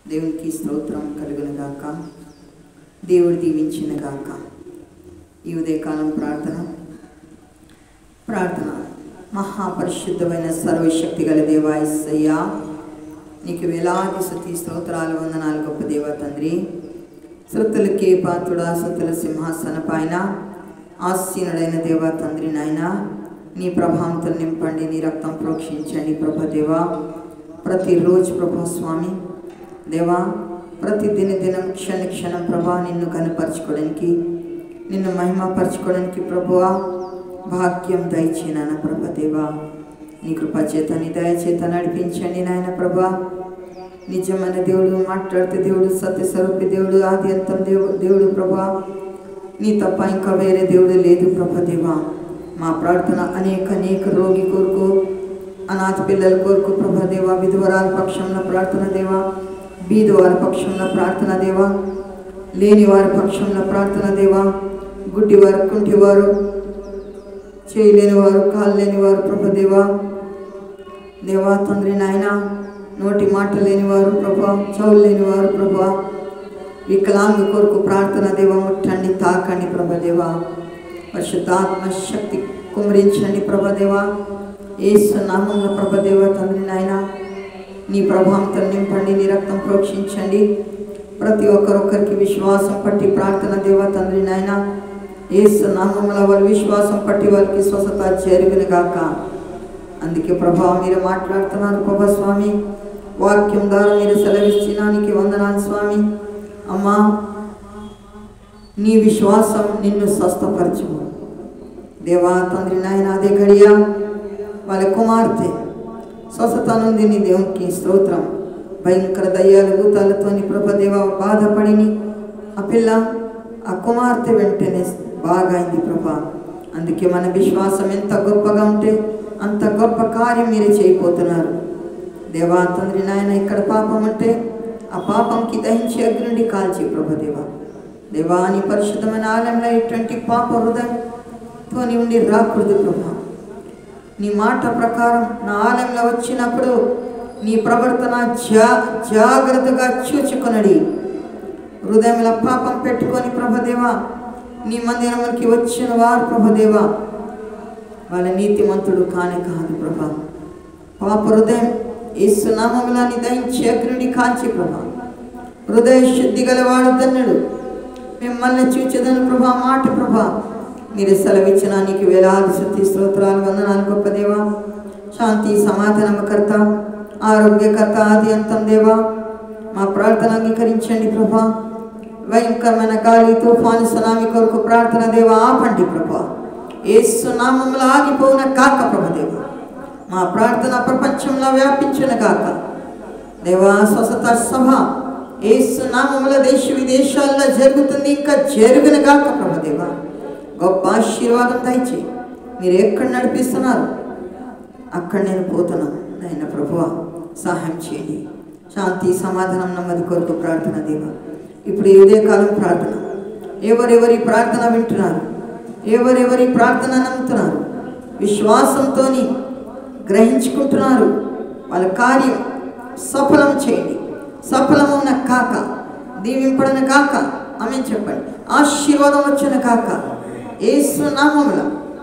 దేవునికి స్తోత్రం కలుగును గాక దేవుడు దీవించిన గాక ఈ ఉదయకాలం ప్రార్థన ప్రార్థన మహాపరిశుద్ధమైన సర్వశక్తి గల దేవాయస్సయ్యా నీకు వేలాది శృతి స్తోత్రాలు వందనాలు గొప్ప దేవ తండ్రి శృతులకే పాత్రుడా శృతుల సింహాసన పైన ఆసీనుడైన దేవా తండ్రి నాయన నీ ప్రభావంతో నింపండి నీ రక్తం ప్రోక్షించండి ప్రభ దేవా ప్రతిరోజు ప్రభా స్వామి దేవా ప్రతి దిన దినం క్షణ క్షణం ప్రభా నిన్ను కనపరచుకోవడానికి నిన్ను మహిమపరచుకోవడానికి ప్రభువా భాగ్యం దయచేనాన ప్రభ దేవా నీ కృప చేత నీ దయ చేత నడిపించండి నాయన ప్రభా నిజమైన దేవుడు మాట్లాడితే దేవుడు సత్యస్వరూపి దేవుడు ఆది అంతం దేవుడు దేవుడు ప్రభా నీ తప్ప ఇంకా వేరే దేవుడు లేదు ప్రభ దేవా మా ప్రార్థన అనేక అనేక రోగి కొరకు అనాథ పిల్లల కొరకు ప్రభ దేవా విధవరాల పక్షంలో ప్రార్థన దేవా బీద వారి పక్షంలో ప్రార్థన దేవా లేని వారి పక్షంలో ప్రార్థన దేవా గుడ్డివారు కుంటివారు చేయలేని వారు కాలు లేని వారు ప్రభ దేవా దేవా తండ్రి నాయన నోటి మాట లేనివారు ప్రభా చౌలు లేనివారు ప్రభా వికలాంగ కొరకు ప్రార్థన దేవ ముట్టండి తాకండి ప్రభదేవ పరిశుద్ధాత్మ శక్తి కుమరించండి ప్రభదేవ ఏసు నామంలో ప్రభదేవ తండ్రి నాయన నీ ప్రభావంతో నింపండి నీ రక్తం ప్రోక్షించండి ప్రతి ఒక్కరొక్కరికి విశ్వాసం పట్టి ప్రార్థన దేవ తండ్రి నాయన ఏసు నామంలో వారి విశ్వాసం పట్టి వారికి స్వస్థత చేరుగును గాక అందుకే ప్రభా మీరు మాట్లాడుతున్నారు ప్రభా స్వామి వాక్యం ద్వారా మీరు సెలవిచ్చినానికి వందనాలు స్వామి అమ్మా నీ విశ్వాసం నిన్ను స్వస్థపరచుము దేవా తండ్రి నాయన అదే గడియ వాళ్ళ కుమార్తె స్వస్థత నుండి నీ దేవునికి స్తోత్రం భయంకర దయ్యాలు భూతాలతోని ప్రభదేవ బాధపడిని ఆ పిల్ల ఆ కుమార్తె వెంటనే బాగా అయింది ప్రభా అందుకే మన విశ్వాసం ఎంత గొప్పగా ఉంటే అంత గొప్ప కార్యం మీరే చేయబోతున్నారు దేవా తండ్రి నాయన ఇక్కడ పాపం అంటే ఆ పాపంకి దహించి అగ్నుండి కాల్చి ప్రభుదేవా దేవా నీ పరిశుద్ధమైన ఆలయంలో ఇటువంటి పాప హృదయంతో ఉండి రాకూడదు ప్రభా నీ మాట ప్రకారం నా ఆలయంలో వచ్చినప్పుడు నీ ప్రవర్తన జా జాగ్రత్తగా చూచుకొనడి హృదయంలో పాపం పెట్టుకొని ప్రభదేవా నీ మందిరంలోకి వచ్చిన వారు ప్రభదేవా వాళ్ళ నీతిమంతుడు కానే కాదు ప్రభా పాప హృదయం ఏసునామంలో దయించి అగ్నుడి కాంచి ప్రభా హృదయ శుద్ధి గలవాడు ధన్యుడు మిమ్మల్ని చూచేదని ప్రభా మాట ప్రభా మీరు సెలవిచ్చిన నీకు వేలాది శుద్ధి స్తోత్రాలు వందనాలు గొప్ప దేవా శాంతి సమాధానమకర్త ఆరోగ్యకర్త ఆది అంతం దేవా మా ప్రార్థన అంగీకరించండి ప్రభా భయంకరమైన గాలి తుఫాను సునామి కొరకు ప్రార్థన దేవా ఆపండి ప్రభా ఏసు నామంలో ఆగిపోయిన కాక ప్రభదేవ మా ప్రార్థన ప్రపంచంలో వ్యాపించిన కాక దేవా స్వస్థత సభ ఏసు నామంలో దేశ విదేశాల్లో జరుగుతుంది ఇంకా జరుగున కాక ప్రభదేవ గొప్ప ఆశీర్వాదం దయచి మీరు ఎక్కడ నడిపిస్తున్నారు అక్కడ నేను పోతున్నాను నాయన ప్రభువ సహాయం చేయండి శాంతి సమాధానం నెమ్మది కొరకు ప్రార్థన దేవ ఇప్పుడు ఇదే కాలం ప్రార్థన ఎవరెవరి ప్రార్థన వింటున్నారు ఎవరెవరి ప్రార్థన నమ్ముతున్నారు విశ్వాసంతో గ్రహించుకుంటున్నారు వాళ్ళ కార్యం సఫలం చేయండి సఫలమున కాక దీవింపడన కాక ఆమె చెప్పండి ఆశీర్వాదం వచ్చిన కాక ఏసు నామముల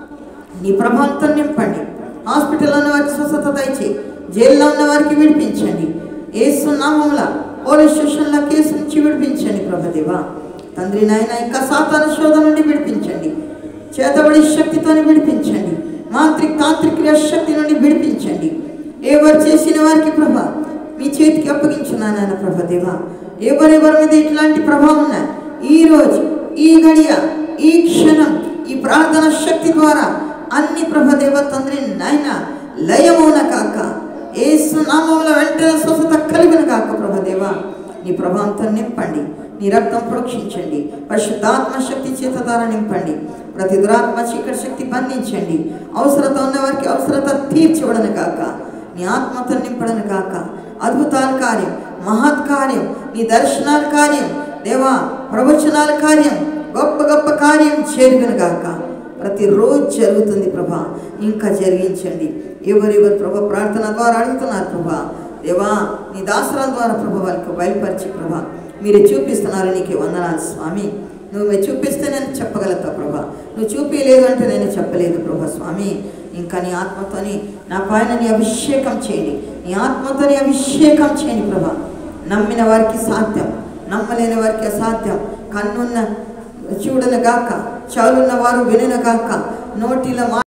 నీ ప్రభావంతో నింపండి హాస్పిటల్లో ఉన్న వారికి స్వస్థత దయచేయి జైల్లో ఉన్న వారికి విడిపించండి ఏసు నామముల పోలీస్ స్టేషన్లో కేసు నుంచి విడిపించండి ప్రభదేవా తండ్రి నాయన ఇంకా సాతాన శోధ నుండి విడిపించండి చేతబడి శక్తితో విడిపించండి మాంత్రిక తాంత్రిక శక్తి నుండి విడిపించండి ఎవరు చేసిన వారికి ప్రభ మీ చేతికి అప్పగించున్నాను ఆయన ప్రభదేవా ఎవరెవరి మీద ఇట్లాంటి ప్రభావం ఉన్నాయి ఈ రోజు ఈ గడియ ఈ క్షణం ఈ ప్రార్థన శక్తి ద్వారా అన్ని ప్రభదేవ తండ్రి నాయన లయమౌన కాక ఏసు నామంలో వెంటనే స్వస్థత కలిగిన కాక ప్రభదేవా నీ ప్రభావంతో నింపండి నీ రక్తం ప్రోక్షించండి పరిశుద్ధాత్మ శక్తి చేత ద్వారా నింపండి ప్రతి దురాత్మ చీకటి శక్తి బంధించండి అవసరత ఉన్న వారికి అవసరత తీర్చబడను కాక నీ ఆత్మతో నింపడను కాక అద్భుతాల కార్యం మహత్ కార్యం నీ దర్శనాల కార్యం దేవా ప్రవచనాల కార్యం గొప్ప గొప్ప కార్యం చేరుగును గాక ప్రతిరోజు జరుగుతుంది ప్రభా ఇంకా జరిగించండి ఎవరెవరు ప్రభా ప్రార్థన ద్వారా అడుగుతున్నారు ప్రభా దేవా నీ దాసరాల ద్వారా ప్రభా వాళ్ళకి బయలుపరిచి ప్రభా మీరే చూపిస్తున్నారు నీకే వందనాలు స్వామి నువ్వు చూపిస్తే నేను చెప్పగలుగుతా ప్రభా నువ్వు చూపించలేదు అంటే నేను చెప్పలేదు ప్రభా స్వామి ఇంకా నీ ఆత్మతోని నా పైన నీ అభిషేకం చేయండి నీ ఆత్మతోని అభిషేకం చేయండి ప్రభా నమ్మిన వారికి సాధ్యం నమ్మలేని వారికి అసాధ్యం కన్నున్న చూడను గాక చెవులున్న వారు వినను గాక నోటిలో మా